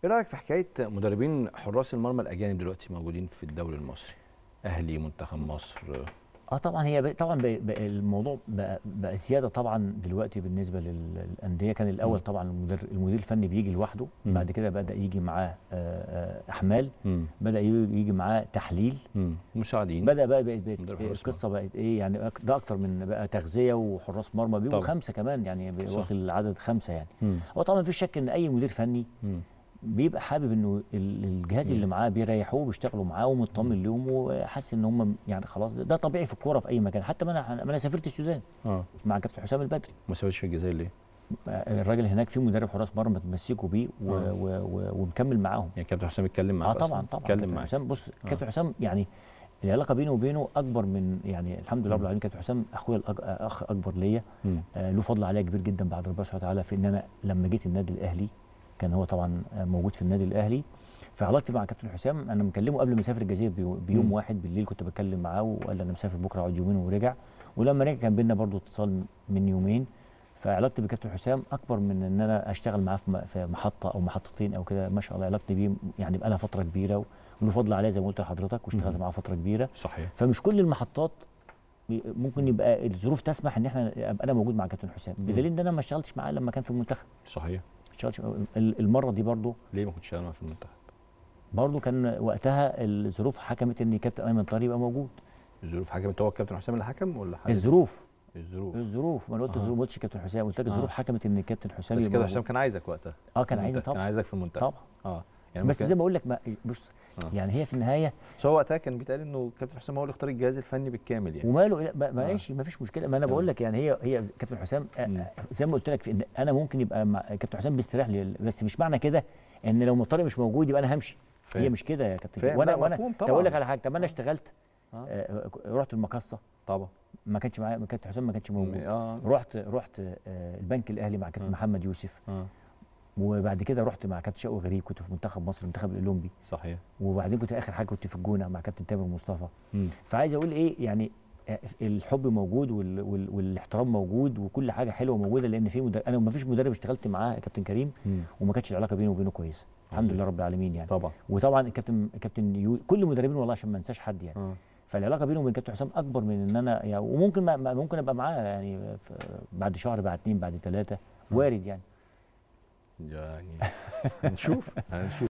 ايه رايك في حكايه مدربين حراس المرمى الاجانب دلوقتي موجودين في الدوري المصري اهلي منتخب مصر اه طبعا هي بقى طبعا بقى بقى الموضوع بقى, بقى زياده طبعا دلوقتي بالنسبه لل- للانديه كان الاول مم. طبعا المدير المدير الفني بيجي لوحده مم. بعد كده بدا يجي معاه آه، آه، احمال مم. بدا يجي يجي معاه تحليل مم. مساعدين بدا بقى بقت بقت مدرب حراس القصه بقت ايه يعني أك- ده اكتر من بقى تغذيه وحراس مرمى بيبقوا طبعا. خمسه كمان يعني صح. بيوصل العدد خمسه يعني مم. هو طبعا مفيش شك ان اي مدير فني مم. بيبقى حابب انه ال- الجهاز مم. اللي معاه بيريحوه بيشتغلوا معاه ومطمن ليهم وحاسس ان هم يعني خلاص ده طبيعي في الكوره في اي مكان حتى ما انا ما انا سافرت السودان اه مع كابتن حسام البدري ما سافرتش في الجزائر ليه؟ الراجل هناك في مدرب حراس مرمى تمسكوا بيه و- آه. و- و- ومكمل معاهم يعني كابتن حسام اتكلم معاك اه طبعا أصلاً؟ طبعا اتكلم كابتن معاك حسام بص آه. كابتن حسام يعني العلاقه بينه وبينه اكبر من يعني الحمد لله رب مم. العالمين كابتن حسام اخويا الأج- اخ اكبر ليا مم. آه له فضل عليا كبير جدا بعد ربنا سبحانه وتعالى في ان انا لما جيت النادي الاهلي كان هو طبعا آه، موجود في النادي الاهلي فعلاقتي مع كابتن حسام انا مكلمه قبل ما يسافر الجزائر بيو- بيوم مم. واحد بالليل كنت بتكلم معاه وقال لي انا مسافر بكره اقعد يومين ورجع ولما رجع كان بينا برضو اتصال من يومين فعلاقتي بكابتن حسام اكبر من ان انا اشتغل معاه في م- في محطه او محطتين او كده ما شاء الله علاقتي بيه يعني بقى لها فتره كبيره وله فضل عليا زي ما قلت لحضرتك واشتغلت مم. معاه فتره كبيره صحيح فمش كل المحطات بي- ممكن يبقى الظروف تسمح ان احنا ابقى انا موجود مع كابتن حسام مم. بدليل ان انا ما اشتغلتش معاه لما كان في المنتخب صحيح ما اشتغلتش ال- المره دي برضو ليه ما كنتش شغال في المنتخب؟ برضو كان وقتها الظروف حكمت ان كابتن ايمن طارق يبقى موجود الظروف حكمت هو الكابتن حسام اللي حكم ولا حد؟ الظروف الظروف الظروف ما انا قلت أها. الظروف ما قلتش كابتن حسام قلت لك آه. الظروف حكمت ان كابتن حسام بس يبقى كده موجود. حسام كان عايزك وقتها اه في كان عايزني المنتخب. كان طبعا عايزك في المنتخب طبعا اه يعني بس ممكن- زي ما بقول لك ما- بص آه. يعني هي في النهايه بس هو وقتها كان بيتقال انه كابتن حسام هو اللي اختار الجهاز الفني بالكامل يعني وماله لا، ما- آه. ماشي ما فيش مشكله ما انا آه. بقول لك يعني هي هي كابتن حسام آه، مم. زي ما قلت لك في إن انا ممكن يبقى مع كابتن حسام بيستريح لي بس مش معنى كده ان لو طارق مش موجود يبقى انا همشي فاهم. هي مش كده يا كابتن فاهم، وانا لا، وانا مفهوم طب اقول لك طبعاً. على حاجه طب انا آه. اشتغلت آه. آه، رحت المقصه طبعا ما كانش معايا كابتن حسام ما كانش موجود اه رحت رحت آه، البنك الاهلي مع كابتن آه. محمد يوسف اه وبعد كده رحت مع كابتن شوقي غريب كنت في منتخب مصر المنتخب الاولمبي صحيح وبعدين كنت اخر حاجه كنت في الجونه مع كابتن تامر مصطفى مم. فعايز اقول ايه يعني آه، الحب موجود وال وال والاحترام موجود وكل حاجه حلوه موجوده لان في مدرب انا ما فيش مدرب اشتغلت معاه يا كابتن كريم مم. وما كانتش العلاقه بينه وبينه كويسه الحمد عظيم. لله رب العالمين يعني طبعا وطبعا الكابتن كابتن يو كل المدربين والله عشان ما انساش حد يعني اه فالعلاقه بينه وبين كابتن حسام اكبر من ان انا يعني وممكن ما ما- ممكن ابقى معاه يعني في- بعد شهر بعد اتنين بعد ثلاثه وارد يعني يعني هنشوف هنشوف